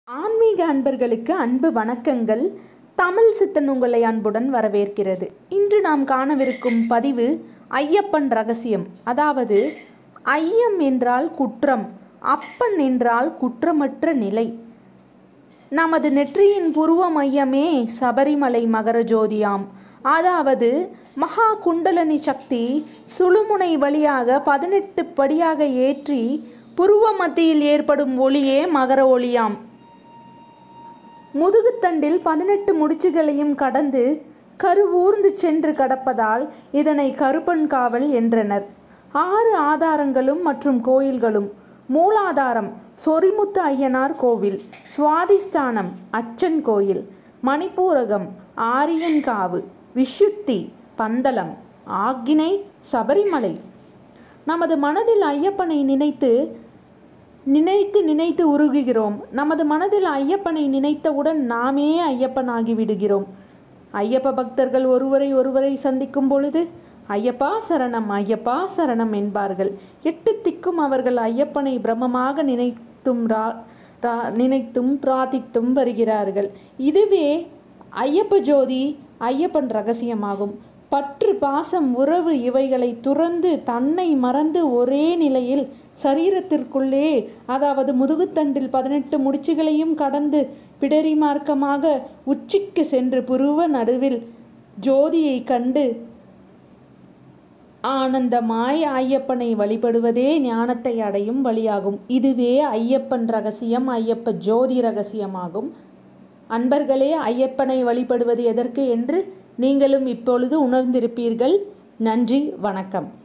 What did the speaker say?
ஆன்மீக அன்பர்களுக்கு அன்பு வணக்கங்கள் தமிழ் சித்தன் உங்களை அன்புடன் வரவேற்கிறது இன்று நாம் காணவிருக்கும் பதிவு ஐயப்பன் ரகசியம் அதாவது ஐயம் என்றால் குற்றம் அப்பன் என்றால் குற்றமற்ற நிலை நமது நெற்றியின் புருவ மையமே சபரிமலை மகர ஜோதியாம் அதாவது மகா குண்டலனி சக்தி சுழுமுனை வழியாக பதினெட்டு படியாக ஏற்றி புருவ மத்தியில் ஏற்படும் ஒளியே மகர ஒளியாம் முதுகுத்தண்டில் பதினெட்டு முடிச்சுகளையும் கடந்து கருவூர்ந்து சென்று கடப்பதால் இதனை கருப்பன் காவல் என்றனர் ஆறு ஆதாரங்களும் மற்றும் கோயில்களும் மூலாதாரம் சொரிமுத்து ஐயனார் கோவில் சுவாதிஷ்டானம் அச்சன் கோயில் மணிப்பூரகம் ஆரியன்காவு விஷுத்தி பந்தளம் ஆக்கினை சபரிமலை நமது மனதில் ஐயப்பனை நினைத்து நினைத்து நினைத்து உருகுகிறோம் நமது மனதில் ஐயப்பனை நினைத்தவுடன் நாமே ஐயப்பனாகி விடுகிறோம் ஐயப்ப பக்தர்கள் ஒருவரை ஒருவரை சந்திக்கும் பொழுது ஐயப்பா சரணம் ஐயப்பா சரணம் என்பார்கள் எட்டு திக்கும் அவர்கள் ஐயப்பனை பிரம்மமாக நினைத்தும் ரா ரா- நினைத்தும் பிரார்த்தித்தும் வருகிறார்கள் இதுவே ஐயப்ப ஜோதி ஐயப்பன் ரகசியமாகும் பற்று பாசம் உறவு இவைகளை துறந்து தன்னை மறந்து ஒரே நிலையில் சரீரத்திற்குள்ளே அதாவது முதுகுத்தண்டில் பதினெட்டு முடிச்சுகளையும் கடந்து பிடரி மார்க்கமாக உச்சிக்கு சென்று புருவ நடுவில் ஜோதியை கண்டு ஆனந்தமாய் ஐயப்பனை வழிபடுவதே ஞானத்தை அடையும் வழியாகும் இதுவே ஐயப்பன் ரகசியம் ஐயப்ப ஜோதி ரகசியமாகும் அன்பர்களே ஐயப்பனை வழிபடுவது எதற்கு என்று நீங்களும் இப்பொழுது உணர்ந்திருப்பீர்கள் நன்றி வணக்கம்